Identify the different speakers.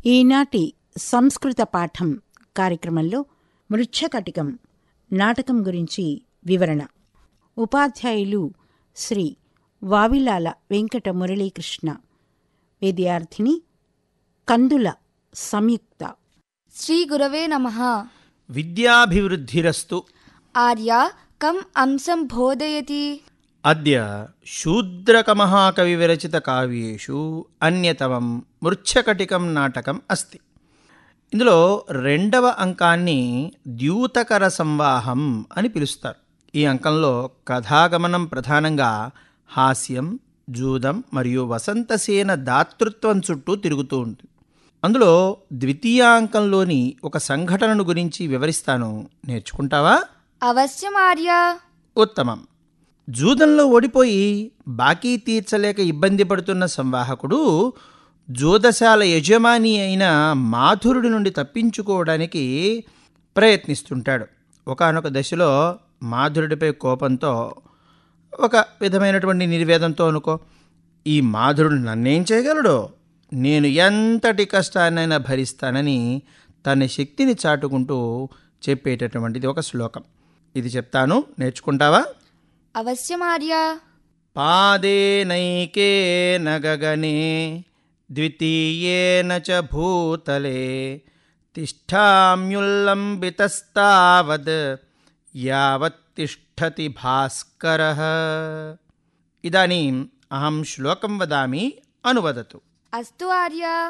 Speaker 1: ఈనాటి సంస్కృత పాఠం కార్యక్రమంలో మృచ్ఛకటికం నాటకం గురించి వివరణ ఉపాధ్యాయులు శ్రీ వావిలాల వెంకట మురళీకృష్ణ విద్యార్థిని కందుల సంయుక్త
Speaker 2: శ్రీగురవే నమః
Speaker 3: విద్యాభివృద్ధిరస్తు
Speaker 2: ఆర్య కం అంశం బోధయతి
Speaker 3: అద్య శూద్రకమహాకవివిరచితకావ్యేషు అన్యతమం మృచ్ఛకటికం నాటకం అస్తి ఇందులో రెండవ అంకాన్ని ద్యూతకర సంవాహం అని పిలుస్తారు ఈ అంకంలో కథాగమనం ప్రధానంగా హాస్యం జూదం మరియు వసంతసేన దాతృత్వం చుట్టూ తిరుగుతూ ఉంటుంది అందులో ద్వితీయాంకంలోని ఒక సంఘటనను గురించి వివరిస్తాను నేర్చుకుంటావా
Speaker 2: అవశ్యం ఆర్య
Speaker 3: ఉత్తమం జూదంలో ఓడిపోయి బాకీ తీర్చలేక ఇబ్బంది పడుతున్న సంవాహకుడు జూదశాల యజమాని అయిన మాధురుడి నుండి తప్పించుకోవడానికి ప్రయత్నిస్తుంటాడు ఒకానొక దశలో మాధురుడిపై కోపంతో ఒక విధమైనటువంటి నిర్వేదంతో అనుకో ఈ మాధురుడు నన్నేం చేయగలడో నేను ఎంతటి కష్టాన్నైనా భరిస్తానని తన శక్తిని చాటుకుంటూ చెప్పేటటువంటిది ఒక శ్లోకం ఇది చెప్తాను నేర్చుకుంటావా
Speaker 2: అవశ్యం ఆర్య
Speaker 3: పాదేనైకేన గగనే ద్వితీయేన చ భూతలే తిష్టామ్యుల్లంబితస్తావద్ యావత్ తిష్టతి భాస్కరः ఇదానీం అహం శ్లోకం వదామి అనువదతు
Speaker 2: అస్తు ఆర్య